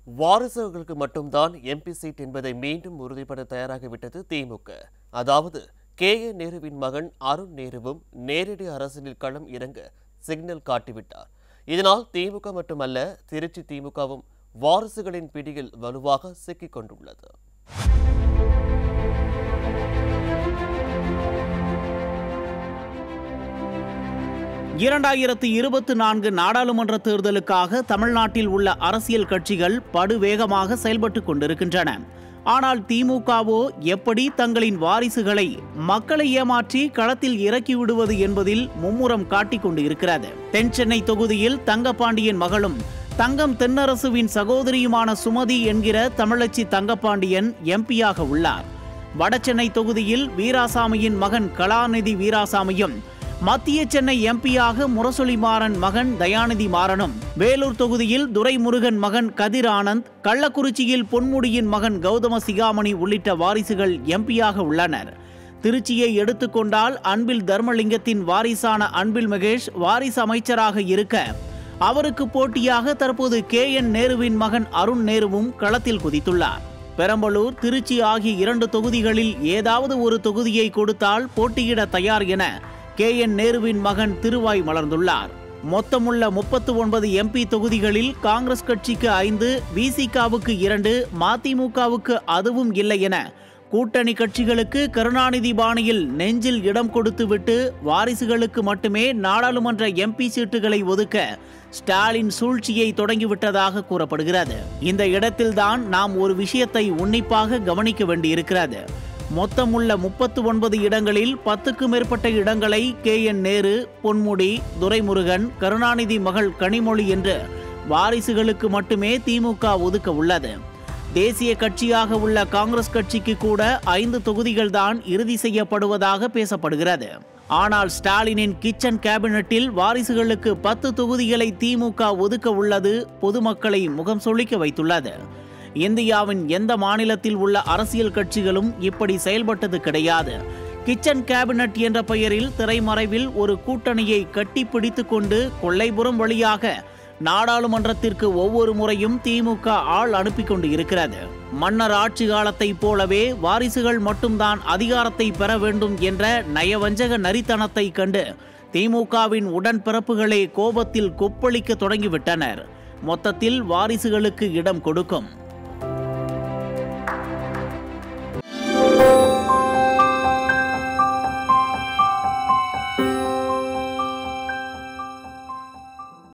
வாரிசுகளுக்கு மட்டும்தான் MP seat என்பதை மீண்டும் உறுதிப்பட தயாராகிவிட்டது திமுக அதாவது கே ஏ நேருவின் மகன் அருண் நேருவும் நேரடி அரசியலில் களம் இறங்க சிக்னல் காட்டிவிட்டார் இதனால் திமுக மட்டுமல்ல திருச்சி திமுகவும் வாரிசுகளின் பிடியில் வலுவாக சிக்கிக் கொண்டுள்ளது இரண்டாயிரத்து இருபத்தி நான்கு நாடாளுமன்ற தேர்தலுக்காக தமிழ்நாட்டில் உள்ள அரசியல் கட்சிகள் படுவேகமாக செயல்பட்டுக் கொண்டிருக்கின்றன ஆனால் திமுகவோ எப்படி தங்களின் வாரிசுகளை மக்களை ஏமாற்றி களத்தில் இறக்கி விடுவது என்பதில் மும்முரம் காட்டிக் கொண்டு இருக்கிறது தென் சென்னை தொகுதியில் தங்கபாண்டியன் மகளும் தங்கம் தென்னரசுவின் சகோதரியுமான சுமதி என்கிற தமிழச்சி தங்கபாண்டியன் எம்பியாக உள்ளார் வடசென்னை தொகுதியில் வீராசாமியின் மகன் கலாநிதி வீராசாமியும் மத்திய சென்னை எம்பியாக முரசொலி மாறன் மகன் தயாநிதி மாறனும் வேலூர் தொகுதியில் துரைமுருகன் மகன் கதிர் ஆனந்த் கள்ளக்குறிச்சியில் பொன்முடியின் மகன் கௌதம சிகாமணி உள்ளிட்ட வாரிசுகள் எம்பியாக உள்ளனர் திருச்சியை எடுத்துக்கொண்டால் அன்பில் தர்மலிங்கத்தின் வாரிசான அன்பில் மகேஷ் வாரிசு அமைச்சராக இருக்க அவருக்கு போட்டியாக தற்போது கே என் நேருவின் மகன் அருண் நேருவும் களத்தில் குதித்துள்ளார் பெரம்பலூர் திருச்சி ஆகிய இரண்டு தொகுதிகளில் ஏதாவது ஒரு தொகுதியை கொடுத்தால் போட்டியிட தயார் என கே என் நேருவின் மகன் திருவாய் மலர்ந்துள்ளார் மொத்தமுள்ள முப்பத்து ஒன்பது எம்பி தொகுதிகளில் காங்கிரஸ் கட்சிக்கு ஐந்து விசிகாவுக்கு இரண்டு மதிமுகவுக்கு அதுவும் இல்லை என கூட்டணி கட்சிகளுக்கு கருணாநிதி பாணியில் நெஞ்சில் இடம் கொடுத்துவிட்டு வாரிசுகளுக்கு மட்டுமே நாடாளுமன்ற எம்பி சீட்டுகளை ஒதுக்க ஸ்டாலின் சூழ்ச்சியை தொடங்கிவிட்டதாக கூறப்படுகிறது இந்த இடத்தில்தான் நாம் ஒரு விஷயத்தை உன்னிப்பாக கவனிக்க வேண்டியிருக்கிறது மொத்தமுள்ள முப்பத்து ஒன்பது இடங்களில் பத்துக்கும் மேற்பட்ட இடங்களை கே என் நேரு பொன்முடி துரைமுருகன் கருணாநிதி மகள் கனிமொழி என்று வாரிசுகளுக்கு மட்டுமே திமுக ஒதுக்க உள்ளது தேசிய கட்சியாக உள்ள காங்கிரஸ் கட்சிக்கு கூட ஐந்து தொகுதிகள்தான் இறுதி செய்யப்படுவதாக பேசப்படுகிறது ஆனால் ஸ்டாலினின் கிச்சன் கேபினட்டில் வாரிசுகளுக்கு பத்து தொகுதிகளை திமுக ஒதுக்க உள்ளது பொதுமக்களை முகம் சொலிக்க வைத்துள்ளது இந்தியாவின் எந்த மாநிலத்தில் உள்ள அரசியல் கட்சிகளும் இப்படி செயல்பட்டது கிடையாது கிச்சன் கேபினட் என்ற பெயரில் திரைமறைவில் ஒரு கூட்டணியை கட்டி பிடித்து கொண்டு கொள்ளைபுறம் வழியாக நாடாளுமன்றத்திற்கு ஒவ்வொரு முறையும் திமுக ஆள் அனுப்பி கொண்டு இருக்கிறது மன்னர் ஆட்சி காலத்தைப் போலவே வாரிசுகள் மட்டும்தான் அதிகாரத்தை பெற வேண்டும் என்ற நயவஞ்சக நரித்தனத்தை கண்டு திமுகவின் உடன்பிறப்புகளே கோபத்தில் கொப்பளிக்க தொடங்கிவிட்டனர் மொத்தத்தில் வாரிசுகளுக்கு இடம் கொடுக்கும்